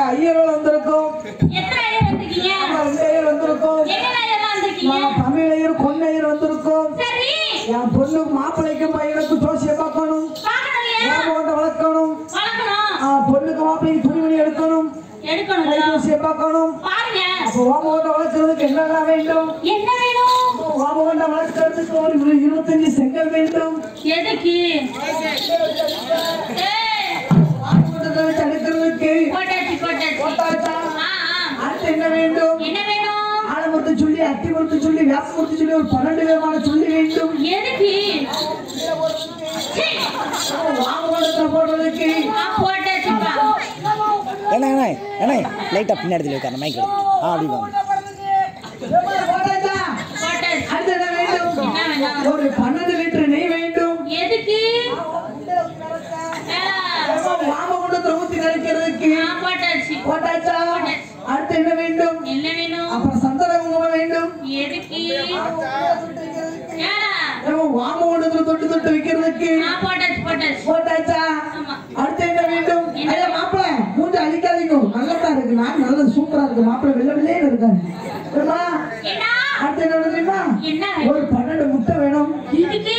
ஐயர்கள் வந்திருக்கோம் எத்தனை ஐயர் வந்திருக்கீங்க நம்ம ரெண்டு ஐயர் வந்திருக்கோம் என்னென்ன ஐயர்லாம் வந்திருக்கீங்க நான் தமிழையர் கொன்னையர் வந்திருக்கோம் சரி என் பொண்ணுக்கு மாப்பிள்ளைக்கும் பையனுக்கு ஜோசிய பார்க்கணும் பார்க்கணும் இல்லையா ஓமோட்ட வளர்க்கணும் வளர்க்கணும் ஆ, பொண்ணுக்கு மாப்பிள்ளைக்கு துணிமணி எடுக்கணும் எடுக்கணும் கைஜோசிய பார்க்கணும் பாருங்க அப்போ ஓமோட்ட வளர்க்கறதுக்கு என்னென்ன வேண்டும் என்ன வேணும் ஓமோட்ட வளர்க்கறதுக்கு ஒரு இரு- இருபத்தஞ்சு செங்கல் வேண்டும் எதுக்கு ஏய், ஓமோட்டத்தை வச்சு அடுக்கிறதுக்கு போட்டாச்சு போட்டாச்சு போட்டாச்சா? ஆ, ஆ. அடுத்து என்ன வேண்டும் என்ன வேணும் ஆலமரத்து சொல்லி அத்தி மரத்து சொல்லி வேப்ப மரத்து சொல்லி ஒரு பன்னெண்டு விதமான சொல்லி வேண்டும் எதுக்கு சீ, வாமோட்டத்தை போடுறதுக்கு ஆ, போட்டாச்சுப்பா அண்ணே அண்ணே அண்ணே லைட்டாக பின்னாடி உட்கார மைக் எடுத்து ஆ அப்படி வாங்க போட்டாச்சா? போட்டாச்சு அடுத்து என்ன வேண்டும் என்ன வேணும்? ஒரு பன்னெண்டு லிட்டர் நெய் வேண்டும் எதுக்கு ஏலா, வாமகுண்டத்தை ஊத்தி கரைக்கிறதுக்கு ஆ, போட்டாச்சு போட்டாச்சா அடுத்து என்ன வேண்டும் என்ன வேணும் அப்புறம் சந்தன குங்குமம் வேண்டும் எதுக்கு ஏலா, வாமகுண்டத்துல தொட்டு தொட்டு வைக்கிறதுக்கு ஆ, போட்டாச்சு போட்டாச்சு போட்டாச்சா ஆமா அடுத்து என்ன வேண்டும் ஐயா மாப்பிள மூஞ்சி அழிக்காதீங்க நல்லதா இருக்கு நான் நல்லது சூப்பரா இருக்கு மாப்பிள வெள்ள வெள்ளையே இருக்காரு தெரியுமா? என்ன அடுத்து என்ன வேணும் தெரியுமா என்ன ஒரு பன்னெண்டு முட்டை வேணும் இதுக்கு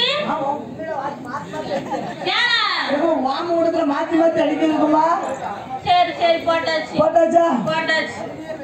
ஏலா, வாமகுண்டத்துல மாத்தி மாத்தி அடிக்கிறதுக்குமா சரி சரி போட்டாச்சு போட்டாச்சா போட்டாச்சு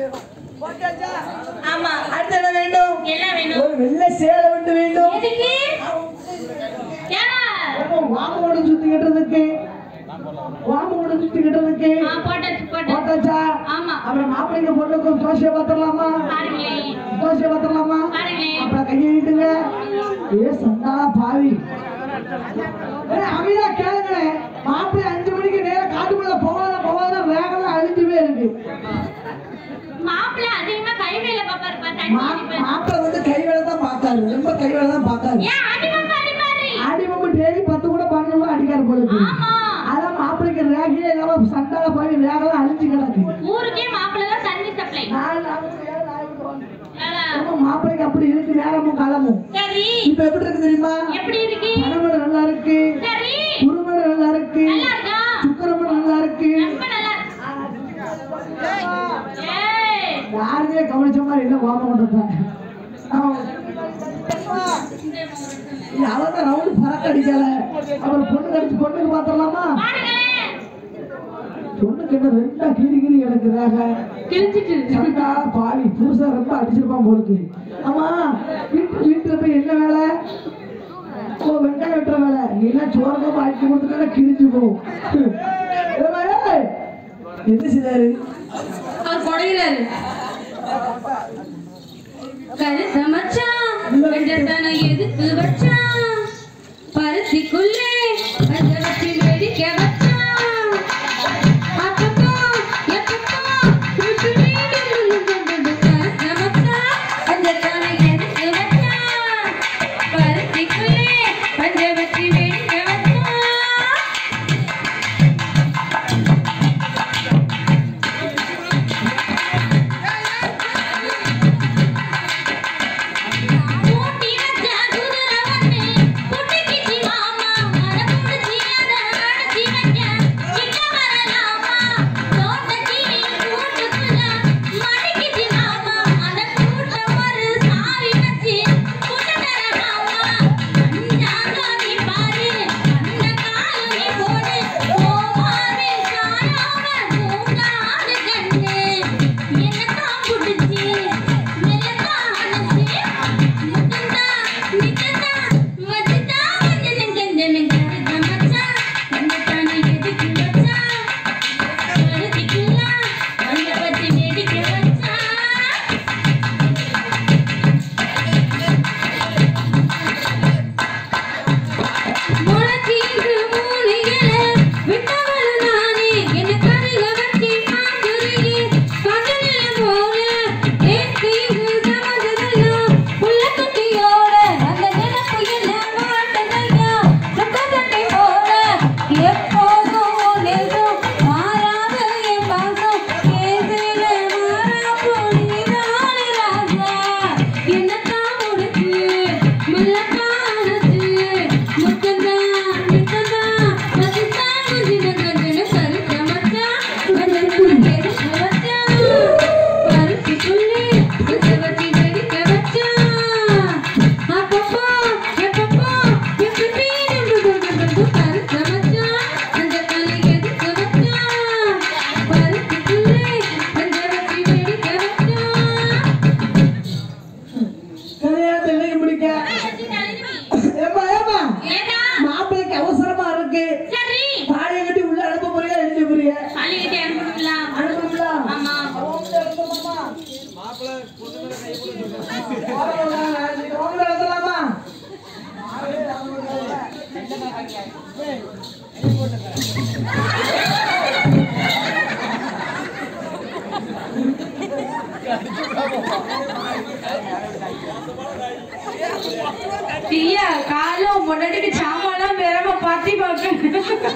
ஆமா அடுத்து என்ன வேண்டும் என்ன வேணும் ஒரு வெள்ளை சேலை வந்து வேண்டும் எதுக்கு ஏலா, வாமகுண்டம் சுத்தி கட்டுறதுக்கு வாமகுண்டம் சுத்தி கட்டுறதுக்கு ஆ, போட்டாச்சு போட்டாச்சு போட்டாச்சா ஆமா அப்புறம் மாப்பிள்ளைங்க பொண்ணுக்கும் தோசையை பார்த்துடலாமா பாருங்களேன் தோசையை பார்த்துடலாமா பாருங்களேன் அப்புறம் கையை நீட்டுங்க ஏ சந்தானா பாவி ஏய், அமைதியா கேளுங்களேன் மாப்பிள்ளை அஞ்சு மணிக்கு நேரம் காட்டுக்குள்ள போகாத போகாத வேகமா அழிஞ்சுமே இருக்கு மாப்பிள்ளை அதிகமா கை வேலை பாப்பாரு பா, தண்ணி மா- அடிப்பாரு. மாப்பிள்ளை வந்து கை வேலை தான் பார்க்காரு ரொம்ப கை வேலை தான் பார்க்காரு ஏன் அடிவாங்க அடிப்பாரு அடிமம்பு டெய்லி பத்து கூட பன்னெண்டு கூட அடிக்காரு போல இருக்கு. ஆமா அதான் மாப்பிள்ளைக்கு ரேகையே இல்லாம சண்டால போய் ரேகெல்லாம் அழிஞ்சு கிடக்கு ஊருக்கே மாப்பிள்ளை தான் தண்ணி சப்ளை நாலு நாளைக்கு ஏழு நாளைக்கு வந்து. ஏலா, நம்ம மாப்பிள்ளைக்கு அப்படி இருக்கு நேரமும் காலமும் சரி இப்ப எப்படி இருக்கு தெரியுமா எப்படி இருக்கு கணவன் நல்லா இருக்கு சரி குருமன் நல்லா இருக்கு நல்லா இருக்கா சுக்கரமன் நல்லா இருக்கு ரொம்ப நல்லா இருக்கு. ஏய், யாருமே கவனிச்ச மாதிரி இல்ல வாம கொண்டு அவதான் ரவுண்ட் பறக்க அடிக்கல அப்புறம் பொண்ணு கடிச்சு பொண்ணுக்கு பாத்திரலாமா பாருங்களேன். பொண்ணுக்கு என்ன ரெண்டா கீறி கீறி கிடக்குறாங்க கிழிச்சிட்டு சண்டா பாவி புதுசா ரொம்ப அடிச்சிருப்பான் போலுக்கு ஆமா வீட்டு வீட்டுல போய் என்ன வேலை ஓ வெங்காயம் வெட்டுற வேலை நீ எல்லாம் சோரகம் ஆக்கி கொடுத்துட்டா கிழிஞ்சு போகும் ஏம்மா, ஏய், என்ன செய்தாரு அவர் குடையிறாரு கருத்த மச்சான் வெண்டத்தான எதுக்கு வச்சான் பருத்திக்குள்ளே அந்த வச்சு வெடிக்க வச்சான் அப்பப்போ எப்பப்போ சுட்டு மீண்டும் கொண்டது கருத்த மச்சான் வெண்டத்தான எதுக்கு வச்சான் பருத்திக்குள்ளே அந்த வச்சு வெடிக்க வச்சான் ஊட்டி வச்ச குதிரை வந்து புட்டுக்கிச்சு மாமா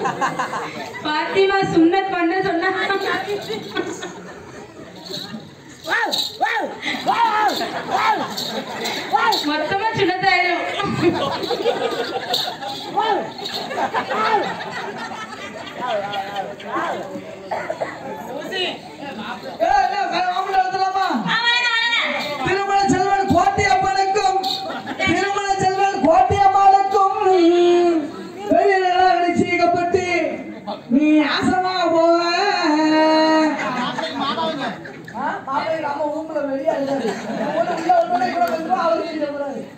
பாத்திமா சுண்ணத் பண்ண சொன்னா மொத்தமா சுண்ணத்தாயிரும் ஏய், என்ன, வேற மாப்பிள்ளை எடுத்துலாமா? அவன் திருமண செல்வன் கோட்டையம்மனுக்கும் திருமண செல்வன் கோட்டையம்மனுக்கும் வெளியில நிச்சயிக்கப்பட்டு நீ ஆசமா போக ஆ, மாப்பிள்ளை நம்ம ஊம்புல வெளியா இருக்காரு. உள்ள உள்ள உள்ள கூட வந்துரும், அவரு வெளிய போறாரு.